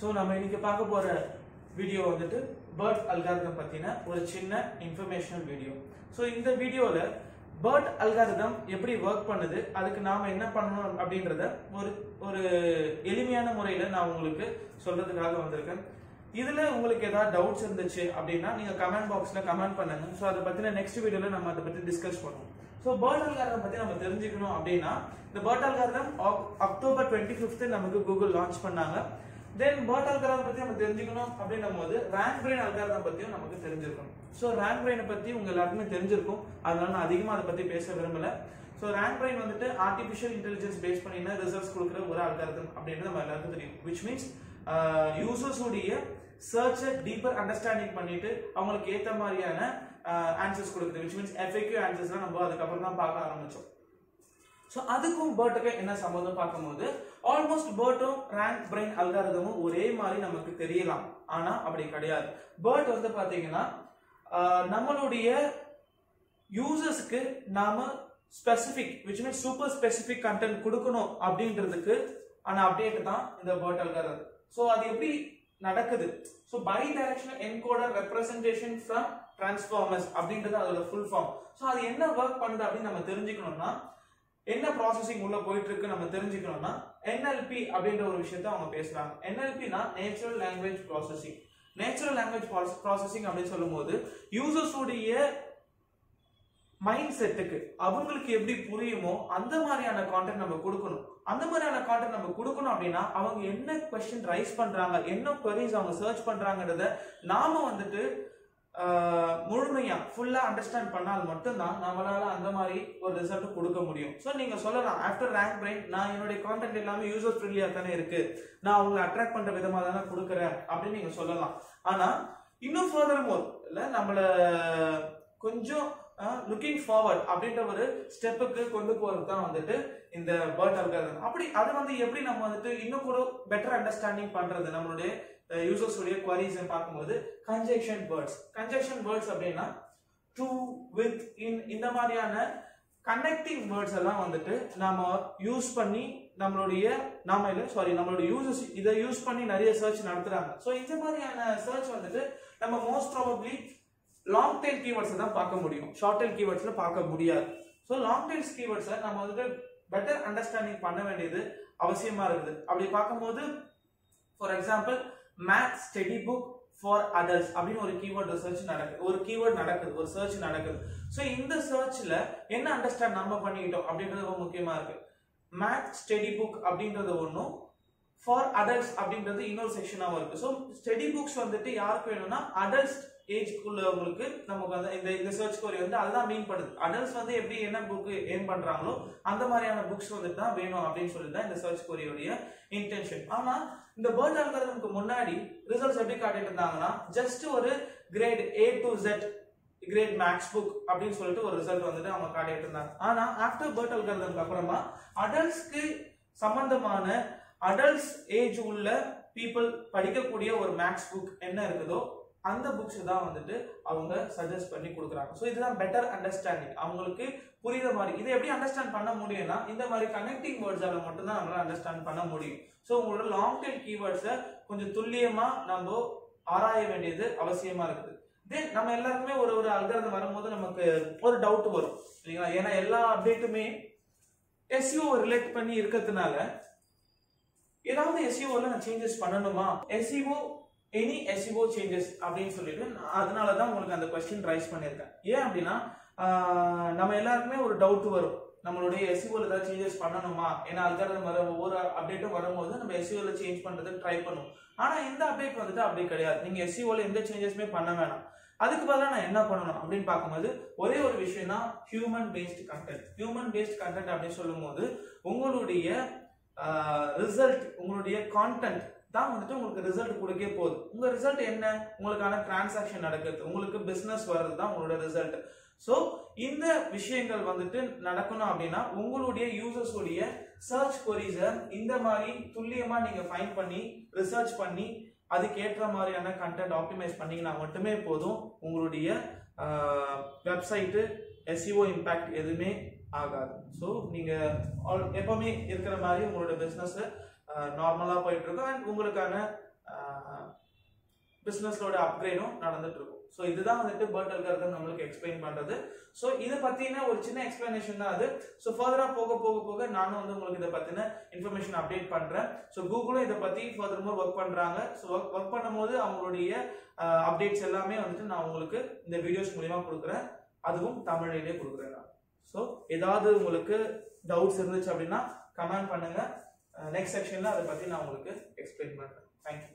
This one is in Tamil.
ஸோ நம்ம இன்னைக்கு பார்க்க போற வீடியோ வந்துட்டு பேர்ட் அல்காரிதம் பத்தின ஒரு சின்ன இன்ஃபர்மேஷனல் வீடியோ ஸோ இந்த வீடியோல பேர்ட் அல்காரிதம் எப்படி ஒர்க் பண்ணுது அதுக்கு நாம என்ன பண்ணணும் அப்படின்றத ஒரு ஒரு எளிமையான முறையில நான் உங்களுக்கு சொல்றதுக்காக வந்திருக்கேன் இதுல உங்களுக்கு ஏதாவது டவுட்ஸ் இருந்துச்சு அப்படின்னா நீங்க கமெண்ட் பாக்ஸ்ல கமெண்ட் பண்ணுங்க ஸோ அதை பத்தின நெக்ஸ்ட் வீடியோல நம்ம அதை பத்தி டிஸ்கஸ் பண்ணுவோம் ஸோ பேர்ட் அல்காரிதம் பத்தி நம்ம தெரிஞ்சுக்கணும் அப்படின்னா இந்த BERT algorithm October twenty fifth நமக்கு கூகுள் லான்ச் பண்ணாங்க தென் பேர்ட் அல்காரிதம் பத்தி நம்ம தெரிஞ்சுக்கணும் அப்படின்னும் போது ரேங்க் பிரெயின் அல்காரிதம் பத்தியும் நமக்கு தெரிஞ்சிருக்கணும் ஸோ ரேங்க் பிரெயினை பத்தி உங்க எல்லாருக்குமே தெரிஞ்சிருக்கும் அதனால நான் அதிகமா அதை பத்தி பேச விரும்பல ஸோ ரேங்க் பிரெயின் வந்துட்டு ஆர்டிஃபிஷியல் இன்டெலிஜென்ஸ் பேஸ் பண்ணின ரிசல்ட்ஸ் கொடுக்குற ஒரு அல்காரிதம் அப்படின்னு நம்ம எல்லாருக்கும் தெரியும் விச் மீன்ஸ் யூசர்ஸ் உடைய சர்ச்சை டீப்பர் அண்டர்ஸ்டாண்டிங் பண்ணிட்டு அவங்களுக்கு ஏத்த மாதிரியான ஆன்சர்ஸ் கொடுக்குது விச் மீன்ஸ் எஃபெக்டிவ் ஆன்சர்ஸ்லாம் நம்ம அதுக்கப்புறம் தான் பார்க்க ஆரம்பிச்சோம் ஸோ அதுக்கும் பேர்ட்டுக்கு என்ன சம்மந்தம் பார்க்கும்போது ஆல்மோஸ்ட் பேர்ட்டும் ரேங்க் பிரெயின் அல்காரதமும் ஒரே மாதிரி நமக்கு தெரியலாம் ஆனா அப்படி கிடையாது பேர்ட் வந்து பாத்தீங்கன்னா ஆஹ், நம்மளுடைய யூசர்ஸ்க்கு நாம specific which means super specific content கொடுக்கணும் அப்படின்றதுக்கு ஆன அப்டேட் தான் இந்த பேர்ட் அல்காரதம் ஸோ அது எப்படி நடக்குது so bidirectional encoder representation from transformers அப்படின்றது அதோட ஃபுல் ஃபார்ம் ஸோ அது என்ன ஒர்க் பண்ணுது அப்படின்னு நம்ம தெரிஞ்சுக்கணும்னா என்ன ப்ராசஸிங் உள்ள போயிட்டு இருக்கு நம்ம தெரிஞ்சுக்கணும்னா NLP அப்படின்ற ஒரு விஷயத்த அவங்க பேசுறாங்க NLPனா natural language processing natural language processing அப்படின்னு சொல்லும்போது யூசர்ஸ் உடைய மைண்ட் செட்டுக்கு அவங்களுக்கு எப்படி புரியுமோ அந்த மாதிரியான கான்டென்ட் நம்ம கொடுக்கணும் அந்த மாதிரியான கான்டென்ட் நம்ம கொடுக்கணும் அப்படின்னா அவங்க என்ன கொஸ்டின் ரைஸ் பண்றாங்க என்ன queries அவங்க சர்ச் பண்றாங்கன்றத நாம வந்துட்டு ஆஹ், முழுமையா ஃபுல்லா அண்டர்ஸ்டாண்ட் பண்ணால் மட்டும்தான் நம்மளால அந்த மாதிரி ஒரு ரிசல்ட் கொடுக்க முடியும் ஸோ நீங்க சொல்லலாம் ஆஃப்டர் ரேங்க் பிரெயின் நான் என்னுடைய கான்டென்ட் எல்லாமே யூசர் ஃப்ரெண்ட்லியா தானே இருக்கு நான் அவங்களை அட்ராக்ட் பண்ற விதமா தானே கொடுக்குறேன் அப்படின்னு நீங்க சொல்லலாம் ஆனா இன்னும் ஃபர்தர் மோர் இல்ல நம்மள கொஞ்சம் லுக்கிங் ஃபார்வர்ட் அப்படின்ற ஒரு ஸ்டெப்புக்கு கொண்டு போறது தான் வந்துட்டு இந்த பேர்ட் அல்காரிதம் அப்படி அது வந்து எப்படி நம்ம வந்துட்டு இன்னும் கூட பெட்டர் அண்டர்ஸ்டாண்டிங் பண்றது நம்மளுடைய யூசர்ஸ் உடைய குவரிஸ் பார்க்கும்போது கன்ஜெக்ஷன் வேர்ட்ஸ் கன்ஜெக்ஷன் வேர்ட்ஸ் அப்படின்னா டு வித் இன் இந்த மாதிரியான கனெக்டிங் வேர்ட்ஸ் எல்லாம் வந்துட்டு நாம யூஸ் பண்ணி நம்மளுடைய நாம இல்ல சாரி நம்மளுடைய யூசர்ஸ் இதை யூஸ் பண்ணி நிறைய சர்ச் நடத்துறாங்க ஸோ இந்த மாதிரியான சர்ச் வந்துட்டு நம்ம most probably long tail keywords தான் பார்க்க முடியும் ஷார்ட் டெயில் கீவேர்ட்ஸ்ல பார்க்க முடியாது ஸோ லாங் டெயில்ஸ் கீவேர்ட்ஸை நம்ம வந்துட்டு பெட்டர் அண்டர்ஸ்டாண்டிங் பண்ண வேண்டியது அவசியமா இருக்குது அப்படி பார்க்கும்போது for example math study book for adults அப்படின்னு ஒரு கீவேர்ட் ரிசர்ச் நடக்குது ஒரு கீவேர்ட் நடக்குது ஒரு சர்ச் நடக்குது ஸோ இந்த சர்ச்ல என்ன அண்டர்ஸ்டாண்ட் நம்ம பண்ணிக்கிட்டோம் அப்படின்றது ரொம்ப முக்கியமா இருக்கு மேத் ஸ்டடி புக் அப்படின்றது ஒன்றும் ஃபார் adults அப்படின்றது இன்னொரு செக்ஷனாகவும் இருக்கு ஸோ ஸ்டடி புக்ஸ் வந்துட்டு யாருக்கு வேணும்னா adults ஏஜ்க்குள்ளவங்களுக்கு நமக்கு வந்து இந்த இந்த சர்ச் கோரி வந்து அதுதான் மீன் பண்ணுது அடல்ட்ஸ் வந்து எப்படி என்ன புக் ஏன் பண்றாங்களோ அந்த மாதிரியான புக்ஸ் வந்துட்டு தான் வேணும் அப்படின்னு சொல்லி தான் இந்த சர்ச் கோரியோடைய இன்டென்ஷன் ஆனா இந்த பேர்ட் அல்காரிதம்க்கு முன்னாடி ரிசல்ட்ஸ் எப்படி காட்டிட்டு இருந்தாங்கன்னா ஜஸ்ட் ஒரு grade A to Z grade maths book அப்படின்னு சொல்லிட்டு ஒரு ரிசல்ட் வந்துட்டு அவங்க காட்டிட்டு இருந்தாங்க ஆனா ஆஃப்டர் பேர்ட் அல்காரிதம்க்கு அப்புறமா அடல்ட்ஸ்க்கு சம்பந்தமான அடல்ட்ஸ் ஏஜ் உள்ள பீப்புள் படிக்கக்கூடிய ஒரு மேக்ஸ் புக் என்ன இருக்குதோ அந்த புக்ஸ் தான் வந்துட்டு அவங்க சஜஸ்ட் பண்ணி கொடுக்குறாங்க ஸோ இதுதான் பெட்டர் அண்டர்ஸ்டாண்டிங் அவங்களுக்கு புரியுற மாதிரி இதை எப்படி அண்டர்ஸ்டாண்ட் பண்ண முடியும்னா இந்த மாதிரி கனெக்டிங் வேர்ட்ஸால மட்டும்தான் நம்மளால அண்டர்ஸ்டாண்ட் பண்ண முடியும் ஸோ உங்களோட லாங் டெயில் கீவேர்ட்ஸை கொஞ்சம் துல்லியமா நம்ம ஆராய வேண்டியது அவசியமா இருக்குது தென் நம்ம எல்லாருக்குமே ஒரு ஒரு அல்காரதம் வரும்போது நமக்கு ஒரு டவுட் வரும் சரிங்களா ஏன்னா எல்லா அப்டேட்டுமே எஸ்யூ ரிலேட் பண்ணி இருக்கிறதுனால ஏதாவது எஸ்யூல நான் சேஞ்சஸ் பண்ணணுமா எஸ்இஓ எனி எஸ்இஓ சேஞ்சஸ் அப்படின்னு சொல்லிட்டு நான் அதனால தான் உங்களுக்கு அந்த கொஸ்டின் ரைஸ் பண்ணியிருக்கேன் ஏன் அப்படின்னா ஆஹ், நம்ம எல்லாருக்குமே ஒரு டவுட் வரும் நம்மளுடைய எஸ்இஓல ஏதாவது சேஞ்சஸ் பண்ணணுமா ஏன்னா அல்காரதம் வர ஒவ்வொரு அப்டேட்டும் வரும்போது நம்ம எஸ்இஓல சேஞ்ச் பண்றதுக்கு ட்ரை பண்ணுவோம் ஆனா இந்த அப்டேட் வந்துட்டு அப்படி கிடையாது நீங்க எஸ்இஓல எந்த சேஞ்சஸுமே பண்ண வேணாம் அதுக்கு பதிலாக நான் என்ன பண்ணணும் அப்படின்னு பார்க்கும்போது ஒரே ஒரு விஷயம் தான் human based content human based content அப்படின்னு சொல்லும்போது உங்களுடைய ரிசல்ட் உங்களுடைய கான்டென்ட் தான் வந்துட்டு உங்களுக்கு ரிசல்ட் கொடுக்கே போகுது உங்க ரிசல்ட் என்ன உங்களுக்கான டிரான்சாக்ஷன் நடக்கிறது உங்களுக்கு பிசினஸ் வர்றது தான் உங்களோட ரிசல்ட் ஸோ இந்த விஷயங்கள் வந்துட்டு நடக்கணும் அப்படின்னா உங்களுடைய யூசர்ஸ் உடைய சர்ச் கொரிஸை இந்த மாதிரி துல்லியமா நீங்க ஃபைன் பண்ணி ரிசர்ச் பண்ணி அதுக்கு ஏற்ற மாதிரியான கண்டென்ட் ஆப்டிமைஸ் பண்ணீங்கன்னா மட்டுமே போதும் உங்களுடைய வெப்சைட்டு எஸ்இஓ இம்பாக்ட் எதுவுமே ஆகாது ஸோ நீங்க all- எப்பவுமே இருக்கிற மாதிரி உங்களோட பிசினஸ் நார்மலா போயிட்டு இருக்கும் அண்ட் உங்களுக்கான பிஸ்னஸோட அப்கிரேடும் நடந்துட்டு இருக்கும் ஸோ இதுதான் வந்துட்டு பேர்ட் அல்காரிதம் நம்மளுக்கு எக்ஸ்பிளைன் பண்றது ஸோ இதை பத்தின ஒரு சின்ன எக்ஸ்பிளனேஷன் தான் அது ஸோ ஃபர்தரா போக போக போக நானும் வந்து உங்களுக்கு இதை பத்தின இன்ஃபர்மேஷன் அப்டேட் பண்றேன் ஸோ கூகுளும் இதை பத்தி ஃபர்தர் மோர் ஒர்க் பண்றாங்க ஸோ ஒர்க் ஒர்க் பண்ணும்போது அவங்களுடைய அப்டேட்ஸ் எல்லாமே வந்துட்டு நான் உங்களுக்கு இந்த வீடியோஸ் மூலியமா கொடுக்குறேன் அதுவும் தமிழிலே கொடுக்குறேன் நான் ஸோ ஏதாவது உங்களுக்கு டவுட்ஸ் இருந்துச்சு அப்படின்னா கமெண்ட் பண்ணுங்க நெக்ஸ்ட் செக்ஷன்ல அதை பத்தி நான் உங்களுக்கு எக்ஸ்பிளைன் பண்றேன் தேங்க்யூ